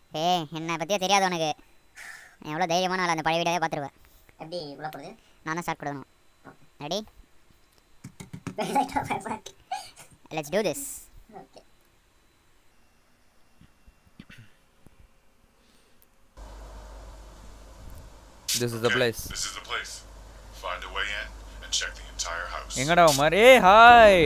ஏய் என்னை பற்றியே தெரியாது உனக்கு நான் எவ்வளோ தைரியமான ஆள் அந்த பழைய வீடியோவே பார்த்துருவேன் எப்படி உள்ள போகிறது நான் தான் ஸ்டார்ட் கொடுக்கணும் ready okay let's do this this is the place This is the place. Find a way in and check the entire house. எங்கடா உமர் ஏ ஹாய்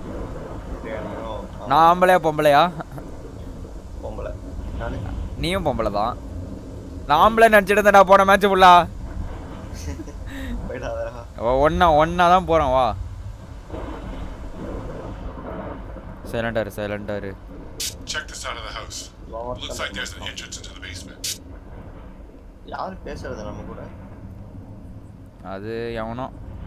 நான் ஆம்பளையா பொம்பளையா பொம்பளை நானு நீயும் பொம்பளை தான் நான் ஆம்பளை நினச்சிட்டு இருந்தேன்டா போன மேட்ச் ஃபுல்லா போயிடாதடா ஒன்னா ஒன்னா தான் போகிறோம் வா சைலண்டா இரு சைலண்டா இரு Check this side of the house. Looks like there's an entrance into the basement. யார் பேசுறது நம்ம கூட அது எவனோ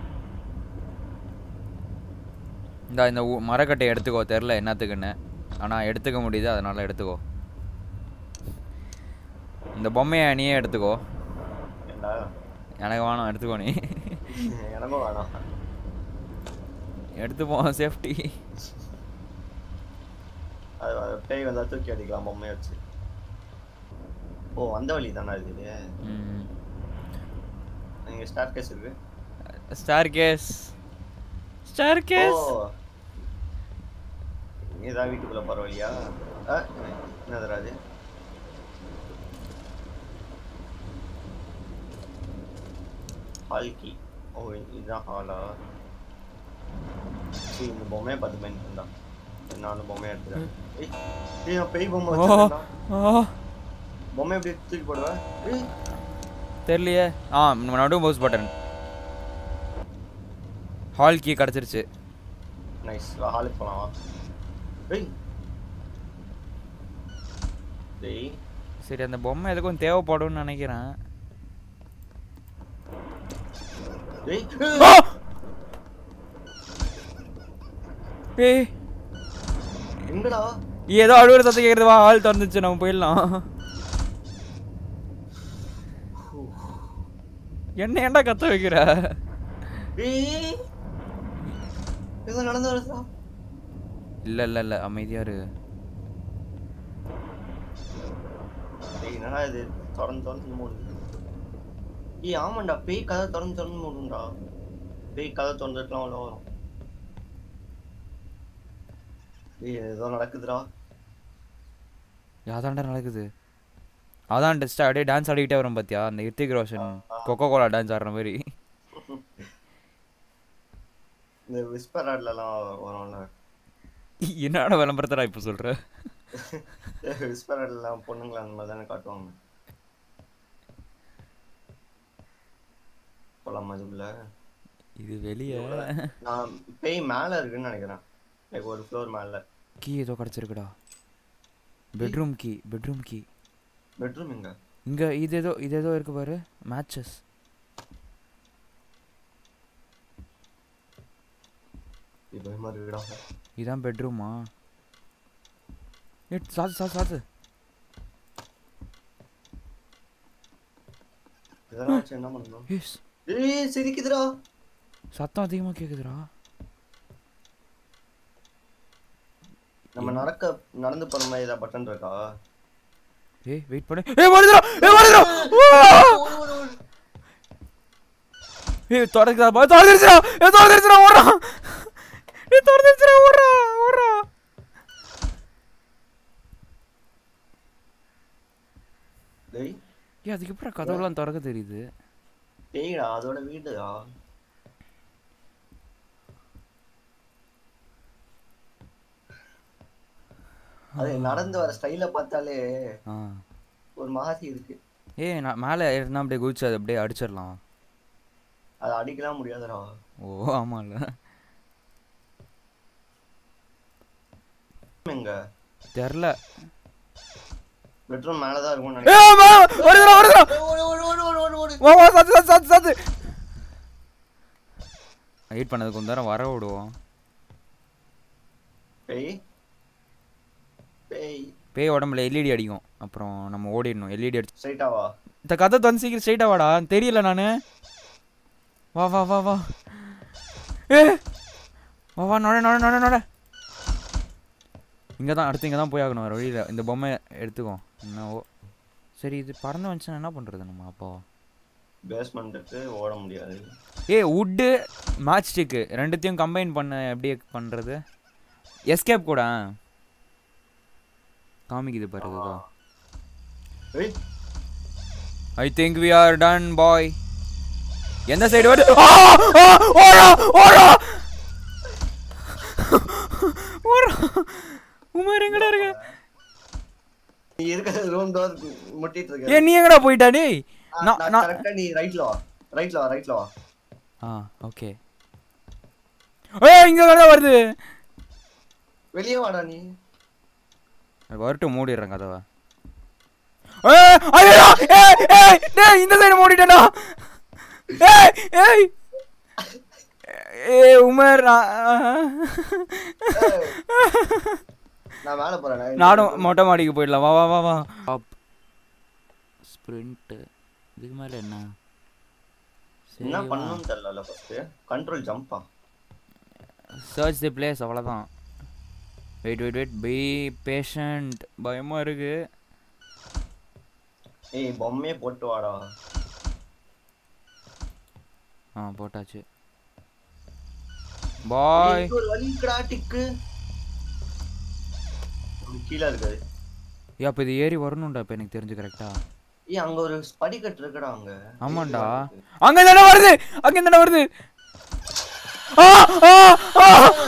இந்த இந்த ஊ- மரக்கட்டை எடுத்துக்கோ தெரில என்னத்துக்குன்னு ஆனால் எடுத்துக்க முடியுது அதனால எடுத்துக்கோ இந்த பொம்மையை நீயே எடுத்துக்கோ ஏண்டா எனக்கு வேணாம் எடுத்துக்கோ நீ எனக்கும் வேணாம் எடுத்துப்போம் சேஃப்டி அது அது பேய் வந்தா தூக்கி அடிக்கலாம் பொம்மையை வச்சு ஓ அந்த வழி தானே இது இங்க ஸ்டார் கேஸ் இருக்கு ஸ்டார் கேஸ் ஸ்டார் கேஸ் ஓ இதான் வீட்டுக்குள்ள பரவாயில்லையா ஆ, என்னதுடா அது ஹால் கீ ஓ இதுதான் ஹாலா சரி இந்த பொம்மையை பார்த்து மைண்ட் நானும் பொம்மையை எடுத்துறேன் ஏய் ஏய், நான் பேய் பொம்மை ஓ வச்சிருக்கேன்டா. ஓ பொம்மை எப்படி தூக்கி போடுவேன் ஏய் தெரியலையே ஆ நடு பவுஸ் பட்டன் ஹால் கீ கிடச்சிருச்சு நைஸ் ஹாலுக்கு போலாம் வா ஏய் டேய் சரி அந்த பொம்மை எதுக்கும் தேவைப்படும்னு நினைக்கிறேன் டேய் ஆ! ஏய் எங்கடா ஏதோ அழுகுற சத்தம் கேட்குறது வா ஆள் திறந்துச்சு நம்ம போயிடலாம் என்ன ஏன்டா கத்த வைக்கிற ஏய் எங்க நடந்து வருதா இல்ல இல்ல இல்ல அமைதியா இரு டேய் என்னடா இது திறந்து திறந்து மூடுது ஏய் ஆமாண்டா பேய் கதை திறந்து திறந்து மூடும்டா பேய் கதை திறந்துட்டுலாம் உள்ள வரும் ஏய் ஏதோ நடக்குதுடா அதான்டா நடக்குது அதான் டெஸ்ட் அப்படியே டான்ஸ் ஆடிக்கிட்டே வரும் பாத்தியா அந்த Hrithik Roshan coca cola dance ஆடுற மாதிரி இந்த விஸ்பர் ஆட்லலாம் வரும்ல என்னடா விளம்பரத்தடா இப்போ சொல்ற விஸ்பர் ஆட்லாம் பொண்ணுங்களை அந்த மாதிரி தானே காட்டுவாங்க போலாமா இதுக்குள்ள இது வெளியே நான் பேய் மேல இருக்குன்னு நினைக்கிறேன் லைக் ஒரு ஃப்ளோர் மேல கீ ஏதோ கிடச்சிருக்குடா bedroom key bedroom key bedroom எங்க இங்க இது ஏதோ இது ஏதோ இருக்கு பாரு மேட்சஸ் இது பயமா இருக்குடா இதான் பெட்ரூமா ஏ சாத்து சாத்து சாத்து இதெல்லாம் வச்சு என்ன பண்ணணும் ஏஸ் ஏய் சிரிக்குதுடா சத்தம் அதிகமாக கேட்குதுடா நம்ம நடக்க நடந்து போற மாதிரி ஏதாவது பட்டன் இருக்கா ஏய் வெயிட் பண்ணு ஏய் வருதுடா ஏய் வருதுடா ஏய் தொடர்க்குதா பா தொடர்ந்துச்சுடா ஏய் தொடர்ந்துச்சுடா ஓடுறா ஏய் தொடர்ந்துச்சுடா ஓடுறா ஓடுறா டேய் ஏய் அதுக்கப்புறம் கதவுலாம் திறக்க தெரியுது டேய்டா அதோட வீடுடா அது நடந்து வர ஸ்டைல பார்த்தாலே ஆ ஒரு மாதிரி இருக்கு ஏய் நான் மேலே ஏறினா அப்படியே குதிச்சு அதை அப்படியே அடிச்சிடலாம் அதை அடிக்கலாம் முடியாதுடா ஓ ஆமாம்ல எங்க தெரில பெட்ரூம் மேலதான் இருக்கும்னு ஏய் மா, வருதுடா வருதுடா ஓடு ஓடு ஓடு ஓடு ஓடு ஓடு வா வா சாத்து சாத்து சாத்து சாத்து வெயிட் பண்ணதுக்கு கொஞ்ச நேரம் வர விடுவோம் பேய் பேய் பேய் உடம்புல எல்இடி அடிக்கும் அப்புறம் நம்ம ஓடிடணும் எல்இடி அடிச்சு ஸ்ட்ரைட்டாவா இந்த கதை வந்து சீக்கிரம் ஸ்ட்ரைட்டாக வாடா தெரியல நான் வா வா வா வா ஏ வா வா நட நட நட நட இங்கே தான் அடுத்து இங்கே தான் போய் ஆகணும் வேறு வழியில் இந்த பொம்மை எடுத்துக்கோ என்னவோ சரி இது பறந்து வந்துச்சுன்னா என்ன பண்ணுறது நம்ம அப்போ பேஸ்மெண்ட்டுக்கு ஓட முடியாது ஏ வுட்டு மேட்ச் ஸ்டிக்கு ரெண்டுத்தையும் கம்பைன் பண்ண எப்படி பண்ணுறது எஸ்கேப் கூட காமிக்குது பாரு இதோ ஏய் I think we are done boy எந்த சைடு வருது ஆ! ஆ! ஓடா ஓடா ஓடா உமர் எங்கடா இருக்க நீ இருக்கிற ரூம் டோர் முட்டிட்டு இருக்க ஏ நீ எங்கடா போயிட்டா டேய் ஆ, நான் நான் நான் கரெக்டா நீ ரைட்ல வா ரைட்ல வா ரைட்ல வா ஆ ஓகே ஏய் இங்க தானே வருது வெளியே வாடா நீ வரட்டும் மூடிடுறேன் கதவை ஏய் ஐயோ ஏய் ஏய் டேய் இந்த சைடு மூடிட்டேனா ஏய் ஏய் ஏய் உமர் நான் நான் மேல போறேன் நான் நானும் மொட்டை மாடிக்கு போயிடலாம் வா வா வா வா அப் ஸ்ப்ரிண்ட் இதுக்கு மேலே என்ன என்ன பண்ணணும்னு தெரியல ஃபர்ஸ்ட் கண்ட்ரோல் ஜம்பா சர்ச் தி பிளேஸ் அவ்வளோதான் wait wait wait be patient பயமாக இருக்கு ஏய் பொம்மையே போட்டு வாடா ஆ போட்டாச்சு பாய் இங்க ஒரு வழி இருக்குடா டிக்கு கீழே இருக்காது ஏ அப்போ இது ஏறி வரணும்டா இப்போ எனக்கு தெரிஞ்சு கரெக்டா ஏய் அங்க ஒரு படிக்கட்டு இருக்குடா அங்க ஆமாண்டா அங்க தானே வருது அங்க தானே வருது ஆ ஆ ஆ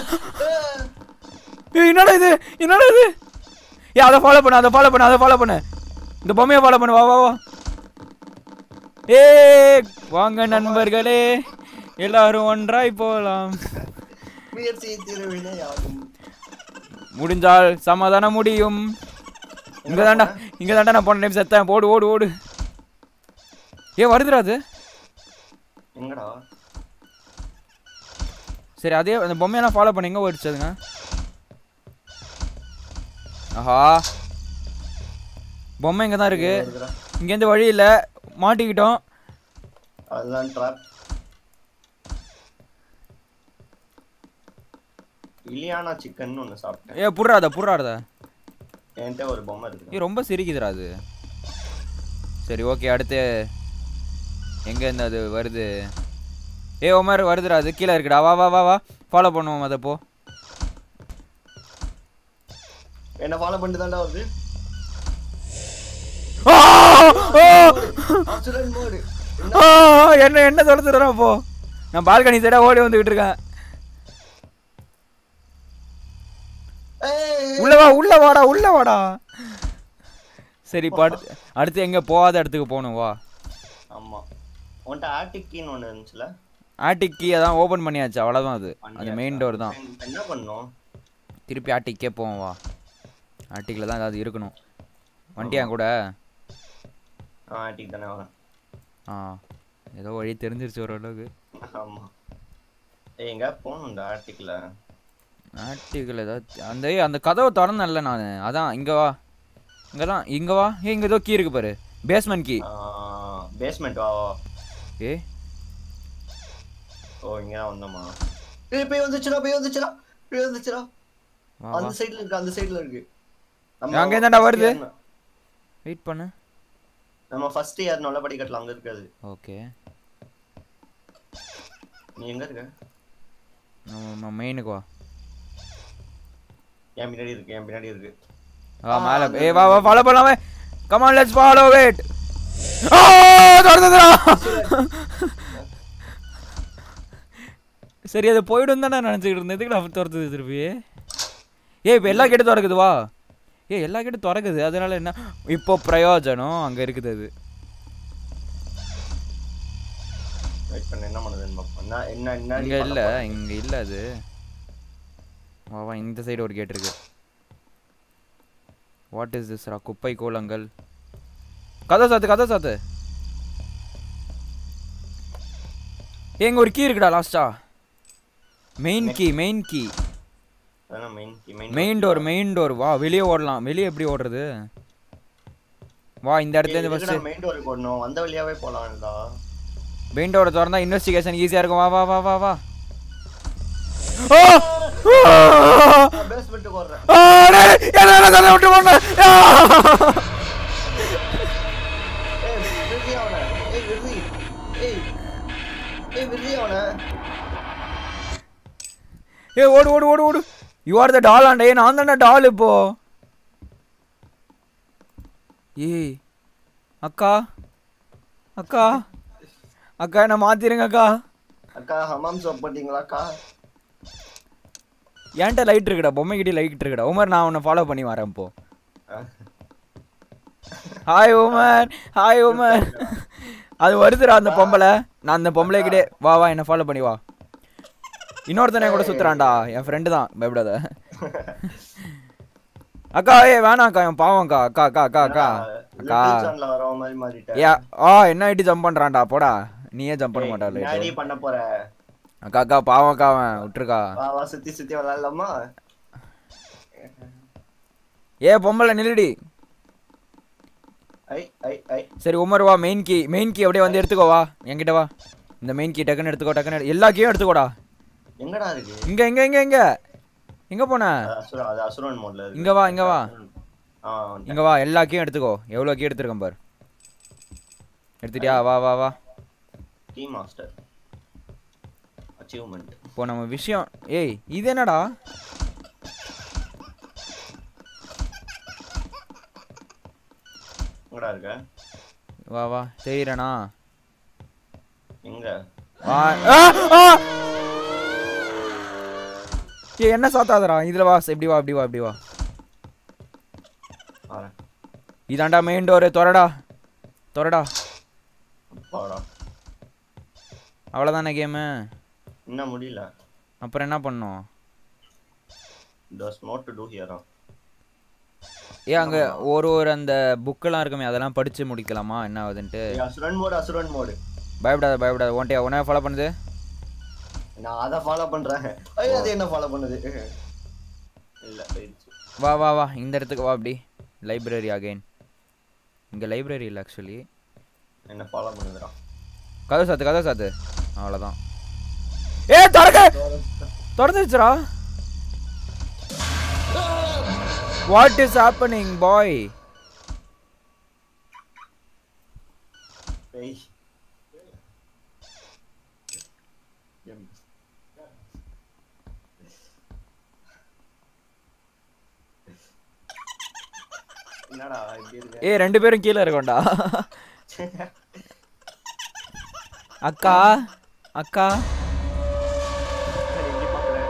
ஏய் என்னடா இது என்னடா இது ஏ அதை ஃபாலோ பண்ணு அதை ஃபாலோ பண்ணு அதை ஃபாலோ பண்ணு இந்த பொம்மையை ஃபாலோ பண்ணு வா வா வா ஏ வாங்க நண்பர்களே எல்லாரும் ஒன்றாய் போலாம் முயற்சி திருவினை ஆகும் முடிஞ்சால் சமாதானம் முடியும் இங்க தாண்டா இங்க தாண்டா நான் போன டைம் செத்தேன் ஓடு ஓடு ஓடு ஏ வருதுடா அது எங்கடா சரி அதே அந்த பொம்மையெல்லாம் ஃபாலோ பண்ணி எங்க ஓடிச்சு அதுங்க ஆஹா பொம்மை இங்க தான் இருக்கு இருக்குடா. இங்கேருந்து வழி இல்லை மாட்டிக்கிட்டோம் அதுதான் ட்ராப் இலியானா சிக்கன் ஒன்று சாப்பிட்டேன் ஏ புடுறாத புடுறாத என்கிட்ட ஒரு பொம்மை இருக்கு ஏ ரொம்ப சிரிக்குதுடா அது சரி ஓகே அடுத்து எங்க இருந்து அது வருது ஏ உமர் வருதுடா அது கீழே இருக்குடா வா வா வா வா ஃபாலோ பண்ணுவோம் அதை போ என்ன ஃபாலோ பண்ணிட்டு தான்டா வருது ஆ! ஆ! ஆக்சிடென்ட் மோடு ஆ! என்ன என்ன துரத்துறா போ நான் பால்கனி சைடா ஓடி வந்துகிட்டு இருக்கேன் ஏய் உள்ள வா உள்ள வாடா உள்ள வாடா சரி இப்போ அடுத்து அடுத்து எங்க போகாத இடத்துக்கு போகணும் வா ஆமா உன்கிட்ட ஆட்டிக்கின்னு ஒன்று இருந்துச்சுல ஆட்டிக் கீ அதான் ஓப்பன் பண்ணியாச்சு அவ்வளோதான் அது அது மெயின் டோர் தான் என்ன பண்ணோம் திருப்பி ஆட்டிக்கே போவோம் வா ஆட்டிக்கில் தான் ஏதாவது இருக்கணும் வண்டியா கூட ஆ ஆட்டிக் தானே வரேன் ஆ ஏதோ வழி தெரிஞ்சிருச்சு ஓரளவுக்கு ஆமா ஏய் எங்க போகணும்டா ஆட்டிக்கில் ஆட்டிக்கில் ஏதாவது அந்த ஏய், அந்த கதவை திறந்தேன்ல நான் அதான் இங்கே வா இங்கே தான் இங்கே வா ஏ இங்கே ஏதோ கீ இருக்கு பாரு பேஸ்மெண்ட் கீ பேஸ்மெண்ட் வா வா ஏ ஓ இங்க தான் வந்தோமா ஏய் பேய் வந்துச்சுடா பேய் வந்துச்சுடா பேய் வந்துச்சுடா வா வா அந்த சைடுல இருக்கு அந்த சைடுல இருக்கு அங்க இருந்தாண்டா first வருது. ஏறுன- வெயிட் பண்ணு நம்ம ஃபர்ஸ்ட் இயர் நல்ல படிக்கட்டல அங்க இருக்காது ஓகே நீ எங்க இருக்க நம்ம மெயினுக்கு வா என் பின்னாடி இருக்கு என் பின்னாடி இருக்கு வா ஆ, மேலே அந்த ஏ வா வா ஃபாலோ பண்ணலாமே கமான் லெட்ஸ் ஃபாலோ வெயிட் ஆ தொடர்ந்துடா சரி அது போயிடும் தான் நான் நினச்சிக்கிட்டு இருந்தேன் எதுக்கு நான் துரத்துது திருப்பி ஏய் இப்போ எல்லா கேட்டும் திறக்குது வா ஏய் எல்லா கேட்டும் திறக்குது அதனால என்ன இப்போ பிரயோஜனம் அங்கே இருக்குது அது வெயிட் பண்ண என்ன பண்ணுதுன்னு பார்ப்போம் என்ன என்ன என்ன இங்கே இல்லை இங்கே இல்லை அது வா வா இந்த சைடு ஒரு கேட் இருக்கு வாட் இஸ் திஸ் ரா குப்பை கோலங்கள் கதை சாத்து கதை சாத்து ஏங்க ஒரு கீ இருக்குடா லாஸ்டா மெயின் கீ மெயின் கீ அதான் main main main door main door வா வெளியே ஓடலாம் வெளியே எப்படி ஓடுறது வா இந்த இடத்துல இருந்து ஃபர்ஸ்ட் மெயின் டோருக்கு ஓடணும் வந்த வழியாவே போலாம்டா மெயின் டோரை திறந்தா இன்வெஸ்டிகேஷன் ஈஸியா இருக்கும் வா வா வா வா வா ஆ! ஆ! நான் பேஸ்மெண்ட்டுக்கு ஓடுறேன் ஆ, டேய், என்ன என்ன கதை விட்டு போன ஏ ஓடு ஓடு ஓடு ஓடு யூ ஆர் த டால் ஆண்டே நான் தானே டால் இப்போ ஏய் அக்கா அக்கா அக்கா என்ன மாத்திருங்க அக்கா அக்கா ஹமாம் சோப் போட்டீங்களா அக்கா என்கிட்ட லைட் இருக்குடா பொம்மைக்கிட்டே லைட் இருக்குடா உமர் நான் உன்னை ஃபாலோ பண்ணி வரேன் இப்போ ஹாய் உமர் ஹாய் உமர் அது வருதுடா அந்த பொம்பளை நான் அந்த பொம்பளை கிட்டே வா வா என்ன ஃபாலோ பண்ணி வா இன்னொருத்தனை கூட சுத்துறான்டா என் ஃப்ரெண்டு தான் பயப்படாத அக்கா ஏ வேணாம் அக்கா என் பாவம்க்கா அக்கா அக்கா அக்கா அக்கா அக்கா சேனல்ல வர மாதிரி மாறிட்டேன் ஏ ஆ என்ன ஐட்டி ஜம்ப் பண்றான்டா போடா நீயே ஜம்ப் பண்ண மாட்டா என்னடி லைட் பண்ண போற அக்கா அக்கா பாவம் அக்கா அவன் விட்டுருக்கா வா வா சுத்தி சுத்தி விளையாடலாமா ஏ பொம்பளை நில்லுடி ஐ ஐ ஐ சரி உமர் வா மெயின் கீ மெயின் கீ அப்படியே வந்து எடுத்துக்கோ வா என்கிட்ட வா இந்த மெயின் கீ டக்குன்னு எடுத்துக்கோ டக்குன்னு எடு- எல்லா கீயும் எடுத்துக்கோடா எங்கடா இருக்கு இங்க இங்க இங்க இங்க எங்க போன அது அசுரன் அது அசுரன் மோட்ல இருக்கு இங்க வா, இங்க வா. ஆ இங்க வா எல்லா கீயும் எடுத்துக்கோ எவ்வளோ கீ எடுத்துருக்கேன் பாரு எடுத்துட்டியா வா வா வா கீ மாஸ்டர் அச்சீவ்மெண்ட் இப்போ நம்ம விஷயம் ஏய் இது என்னடா எங்கடா இருக்க வா வா தெரியுறேனா எங்க வா ஆ, ஆ! ஏய் என்ன சாத்தாதடா இதுல வா இப்படி வா இப்படி வா இப்படி வா வரேன் இதாண்டா மெயின் டோரு திறடா திறடா அப்பாடா அவ்வளோதானே கேமு இன்னும் முடியல அப்புறம் என்ன பண்ணோம் there's more to do here ஏ அங்க ஒரு ஒரு அந்த புக்கெல்லாம் இருக்குமே அதெல்லாம் படிச்சு முடிக்கலாமா என்ன ஆகுதுன்ட்டு ஏய், அசுரன் மோடு அசுரன் மோடு பயப்படாத பயப்படாத ஒன்ட்டே உன்ன ஃபாலோ பண்ணுது நான் அதை ஃபாலோ பண்றேன் ஐயோ அது என்ன ஃபாலோ பண்ணுது இல்ல போயிடுச்சு வா வா வா இந்த இடத்துக்கு வா அப்படி லைப்ரரி அகைன் இங்கே லைப்ரரி இல்லை ஆக்சுவலி என்ன ஃபாலோ பண்ணுதுடா கதை சாத்து கதை சாத்து அவ்வளோதான் ஏ திறக்க திறந்துச்சுடா வாட் இஸ் ஹேப்பனிங் பாய் ஏய் எம். என்னடா இப்படி இருக்க ஏ ரெண்டு பேரும் கீழே இருக்கோண்டா அக்கா அக்கா சரி, இப்படி பார்க்கறேன்.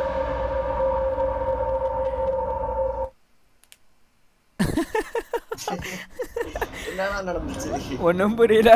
என்னடா நடந்துச்சு ஒன்றும் புரியல